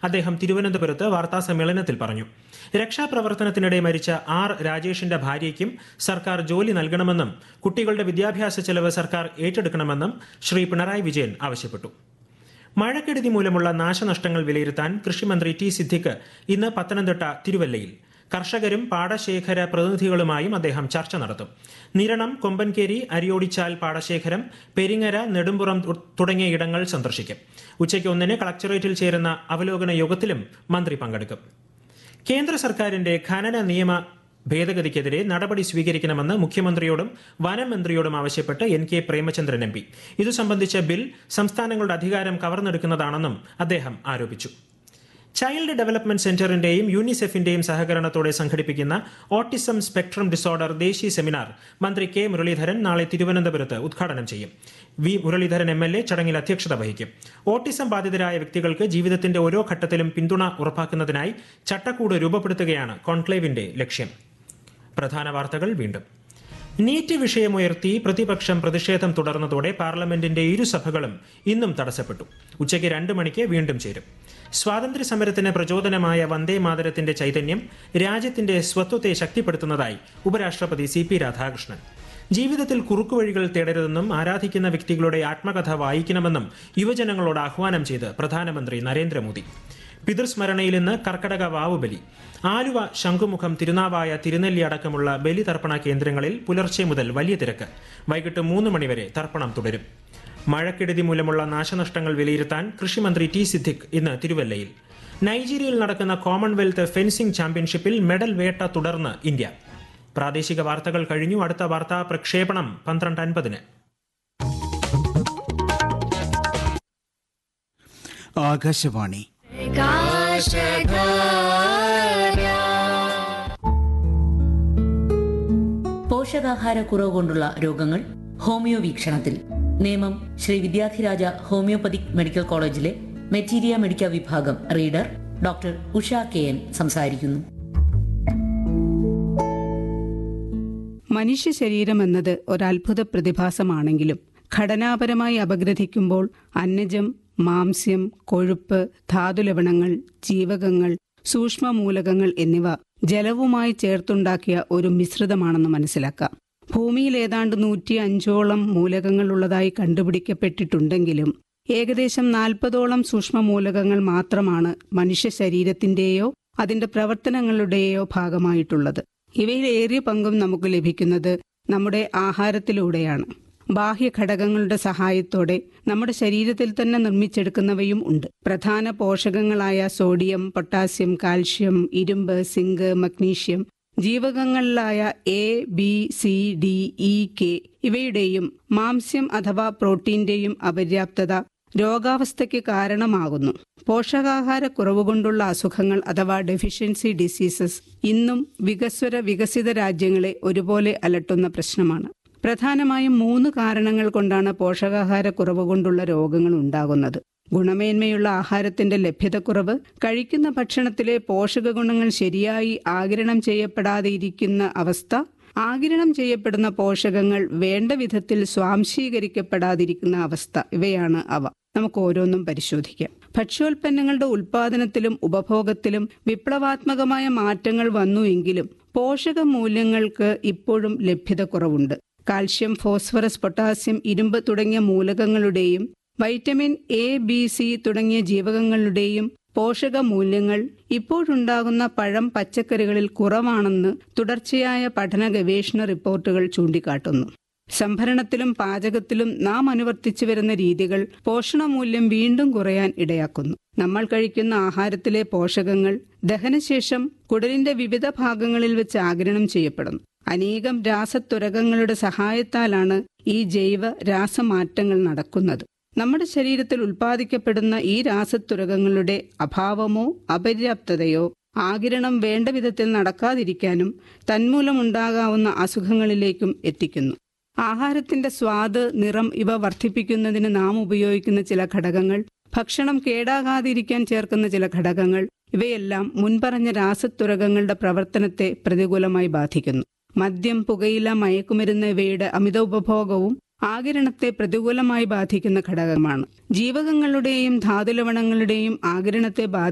അദ്ദേഹം തിരുവനന്തപുരത്ത് വാർത്താസമ്മേളനത്തിൽ പറഞ്ഞു രക്ഷാപ്രവർത്തനത്തിനിടെ മരിച്ച ആർ രാജേഷിന്റെ ഭാര്യയ്ക്കും സർക്കാർ ജോലി നൽകണമെന്നും കുട്ടികളുടെ വിദ്യാഭ്യാസ ചെലവ് സർക്കാർ ഏറ്റെടുക്കണമെന്നും ശ്രീ പിണറായി വിജയൻ ആവശ്യപ്പെട്ടു മഴക്കെടുതി മൂലമുള്ള നാശനഷ്ടങ്ങൾ വിലയിരുത്താൻ കൃഷിമന്ത്രി ടി സിദ്ദിഖ് ഇന്ന് പത്തനംതിട്ട തിരുവല്ലയിൽ കർഷകരും പാടശേഖര പ്രതിനിധികളുമായും അദ്ദേഹം ചർച്ച നടത്തും നിരണം കൊമ്പൻകേരി അരിയോടിച്ചാൽ പാടശേഖരം പെരിങ്ങര നെടുമ്പുറം തു- തുടങ്ങിയ ഇടങ്ങൾ സന്ദർശിക്കും ഉച്ചയ്ക്ക് ഒന്നിന് കളക്ടറേറ്റിൽ ചേരുന്ന അവലോകന യോഗത്തിലും മന്ത്രി പങ്കെടുക്കും കേന്ദ്ര സർക്കാരിന്റെ ഖനന നിയമ ഭേദഗതിക്കെതിരെ നടപടി സ്വീകരിക്കണമെന്ന് മുഖ്യമന്ത്രിയോടും വനം മന്ത്രിയോടും ആവശ്യപ്പെട്ട് N K Premachandran M P ഇതു സംബന്ധിച്ച ബിൽ സംസ്ഥാനങ്ങളുടെ അധികാരം കവർന്നെടുക്കുന്നതാണെന്നും അദ്ദേഹം ആരോപിച്ചു ചൈൽഡ് ഡെവലപ്മെന്റ് സെന്ററിന്റെയും യൂണിസെഫിന്റെയും സഹകരണത്തോടെ സംഘടിപ്പിക്കുന്ന ഓട്ടിസം സ്പെക്ട്രം ഡിസോർഡർ ദേശീയ സെമിനാർ മന്ത്രി കെ മുരളീധരൻ നാളെ തിരുവനന്തപുരത്ത് ഉദ്ഘാടനം ചെയ്യും V Muraleedharan M L A ചടങ്ങിൽ അധ്യക്ഷത വഹിക്കും ഓട്ടിസം ബാധിതരായ വ്യക്തികൾക്ക് ജീവിതത്തിന്റെ ഓരോ ഘട്ടത്തിലും പിന്തുണ ഉറപ്പാക്കുന്നതിനായി ചട്ടക്കൂട് രൂപപ്പെടുത്തുകയാണ് കോൺക്ലേവിന്റെ ലക്ഷ്യം പ്രധാന വാർത്തകൾ വീണ്ടും നീറ്റ് വിഷയമുയർത്തി പ്രതിപക്ഷം പ്രതിഷേധം തുടർന്നതോടെ പാർലമെന്റിന്റെ ഇരുസഭകളും ഇന്നും തടസ്സപ്പെട്ടു ഉച്ചയ്ക്ക് രണ്ട് മണിക്ക് വീണ്ടും ചേരും സ്വാതന്ത്ര്യ സമരത്തിന് പ്രചോദനമായ വന്ദേ മാതരത്തിന്റെ ചൈതന്യം രാജ്യത്തിന്റെ സ്വത്വത്തെ ശക്തിപ്പെടുത്തുന്നതായി ഉപരാഷ്ട്രപതി സി പി രാധാകൃഷ്ണൻ ജീവിതത്തിൽ കുറുക്കുവഴികൾ തേടരുതെന്നും ആരാധിക്കുന്ന വ്യക്തികളുടെ ആത്മകഥ വായിക്കണമെന്നും യുവജനങ്ങളോട് ആഹ്വാനം ചെയ്ത് പ്രധാനമന്ത്രി നരേന്ദ്രമോദി പിതൃസ്മരണയിൽ ഇന്ന് കർക്കടക വാവുബലി ആലുവ ശംഖുമുഖം തിരുനാവായ തിരുനെല്ലി അടക്കമുള്ള ബലിതർപ്പണ കേന്ദ്രങ്ങളിൽ പുലർച്ചെ മുതൽ വലിയ തിരക്ക് വൈകിട്ട് മൂന്ന് മണിവരെ തർപ്പണം തുടരും മഴക്കെടുതി മൂലമുള്ള നാശനഷ്ടങ്ങൾ വിലയിരുത്താൻ കൃഷിമന്ത്രി ടി സിദ്ദിഖ് ഇന്ന് തിരുവല്ലയിൽ നൈജീരിയയിൽ നടക്കുന്ന കോമൺവെൽത്ത് ഫെൻസിംഗ് ചാമ്പ്യൻഷിപ്പിൽ മെഡൽ വേട്ട തുടർന്ന് ഇന്ത്യ പ്രാദേശിക വാർത്തകൾ കഴിഞ്ഞു അടുത്ത വാർത്താ പ്രക്ഷേപണം പന്ത്രണ്ട് അൻപതിന് ആകാശവാണി പോഷകാഹാരക്കുറവ് കൊണ്ടുള്ള രോഗങ്ങൾ ഹോമിയോ വീക്ഷണത്തിൽ നിയമം ശ്രീ വിദ്യാധിരാജ ഹോമിയോപ്പതിക് മെഡിക്കൽ കോളേജിലെ മെറ്റീരിയ മെഡിക്ക വിഭാഗം reader doctor Usha K N സംസാരിക്കുന്നു മനുഷ്യ ശരീരം എന്നത് ഒരത്ഭുത പ്രതിഭാസമാണെങ്കിലും ഘടനാപരമായി അപഗ്രഥിക്കുമ്പോൾ അന്നജം മാംസ്യം കൊഴുപ്പ് ധാതുലവണങ്ങൾ ജീവകങ്ങൾ സൂക്ഷ്മമൂലകങ്ങൾ എന്നിവ ജലവുമായി ചേർത്തുണ്ടാക്കിയ ഒരു മിശ്രിതമാണെന്ന് മനസ്സിലാക്കാം ഭൂമിയിൽ ഏതാണ്ട് നൂറ്റി അഞ്ചോളം മൂലകങ്ങൾ ഉള്ളതായി കണ്ടുപിടിക്കപ്പെട്ടിട്ടുണ്ടെങ്കിലും ഏകദേശം നാൽപ്പതോളം സൂക്ഷ്മമൂലകങ്ങൾ മാത്രമാണ് മനുഷ്യ ശരീരത്തിന്റെയോ അതിന്റെ പ്രവർത്തനങ്ങളുടെയോ ഭാഗമായിട്ടുള്ളത് ഇവയിൽ ഏറിയ പങ്കും നമുക്ക് ലഭിക്കുന്നത് നമ്മുടെ ആഹാരത്തിലൂടെയാണ് ബാഹ്യ ഘടകങ്ങളുടെ സഹായത്തോടെ നമ്മുടെ ശരീരത്തിൽ തന്നെ നിർമ്മിച്ചെടുക്കുന്നവയും ഉണ്ട് പ്രധാന പോഷകങ്ങളായ സോഡിയം പൊട്ടാസ്യം കാൽഷ്യം ഇരുമ്പ് സിങ്ക് മഗ്നീഷ്യം ജീവകങ്ങളിലായ A B C D E K ഇവയുടെയും മാംസ്യം അഥവാ പ്രോട്ടീന്റെയും അപര്യാപ്തത രോഗാവസ്ഥയ്ക്ക് കാരണമാകുന്നു പോഷകാഹാരക്കുറവ് കൊണ്ടുള്ള അസുഖങ്ങൾ അഥവാ ഡെഫിഷ്യൻസി ഡിസീസസ് ഇന്നും വികസ്വര വികസിത രാജ്യങ്ങളെ ഒരുപോലെ അലട്ടുന്ന പ്രശ്നമാണ് പ്രധാനമായും മൂന്ന് കാരണങ്ങൾ കൊണ്ടാണ് പോഷകാഹാരക്കുറവ് കൊണ്ടുള്ള രോഗങ്ങൾ ഉണ്ടാകുന്നത് ഗുണമേന്മയുള്ള ആഹാരത്തിന്റെ ലഭ്യതക്കുറവ് കഴിക്കുന്ന ഭക്ഷണത്തിലെ പോഷക ഗുണങ്ങൾ ശരിയായി ആഗിരണം ചെയ്യപ്പെടാതെ ഇരിക്കുന്ന അവസ്ഥ ആഗിരണം ചെയ്യപ്പെടുന്ന പോഷകങ്ങൾ വേണ്ട വിധത്തിൽ സ്വാംശീകരിക്കപ്പെടാതിരിക്കുന്ന അവസ്ഥ ഇവയാണ് അവ നമുക്ക് ഓരോന്നും പരിശോധിക്കാം ഭക്ഷ്യോൽപ്പന്നങ്ങളുടെ ഉൽപാദനത്തിലും ഉപഭോഗത്തിലും വിപ്ലവാത്മകമായ മാറ്റങ്ങൾ വന്നുവെങ്കിലും പോഷക മൂല്യങ്ങൾക്ക് ഇപ്പോഴും ലഭ്യത കുറവുണ്ട് കാൽഷ്യം ഫോസ്ഫറസ് പൊട്ടാസ്യം ഇരുമ്പ് തുടങ്ങിയ മൂലകങ്ങളുടെയും വൈറ്റമിൻ എ ബി സി തുടങ്ങിയ ജീവകങ്ങളുടെയും പോഷക മൂല്യങ്ങൾ ഇപ്പോഴുണ്ടാകുന്ന പഴം പച്ചക്കറികളിൽ കുറവാണെന്ന് തുടർച്ചയായ പഠന ഗവേഷണ റിപ്പോർട്ടുകൾ ചൂണ്ടിക്കാട്ടുന്നു സംഭരണത്തിലും പാചകത്തിലും നാം അനുവർത്തിച്ചു വരുന്ന രീതികൾ പോഷണമൂല്യം വീണ്ടും കുറയാൻ ഇടയാക്കുന്നു നമ്മൾ കഴിക്കുന്ന ആഹാരത്തിലെ പോഷകങ്ങൾ ദഹനശേഷം കുടലിന്റെ വിവിധ ഭാഗങ്ങളിൽ വെച്ച് ആഗിരണം ചെയ്യപ്പെടുന്നു അനേകം രാസത്വരകങ്ങളുടെ സഹായത്താലാണ് ഈ ജൈവ രാസമാറ്റങ്ങൾ നടക്കുന്നത് നമ്മുടെ ശരീരത്തിൽ ഉൽപ്പാദിക്കപ്പെടുന്ന ഈ രാസത്വരകങ്ങളുടെ അഭാവമോ അപര്യാപ്തതയോ ആകിരണം വേണ്ട വിധത്തിൽ നടക്കാതിരിക്കാനും തന്മൂലമുണ്ടാകാവുന്ന അസുഖങ്ങളിലേക്കും എത്തിക്കുന്നു ആഹാരത്തിന്റെ സ്വാദ് നിറം ഇവ വർദ്ധിപ്പിക്കുന്നതിന് നാം ഉപയോഗിക്കുന്ന ചില ഘടകങ്ങൾ ഭക്ഷണം കേടാകാതിരിക്കാൻ ചേർക്കുന്ന ചില ഘടകങ്ങൾ ഇവയെല്ലാം മുൻപറഞ്ഞ രാസത്വരകങ്ങളുടെ പ്രവർത്തനത്തെ പ്രതികൂലമായി ബാധിക്കുന്നു മദ്യം പുകയില മയക്കുമരുന്ന് ഇവയുടെ അമിത ഉപഭോഗവും ആകിരണത്തെ പ്രതികൂലമായി ബാധിക്കുന്ന ഘടകമാണ് ജീവകങ്ങളുടെയും ധാതുലവണങ്ങളുടെയും ആകിരണത്തെ ബാധി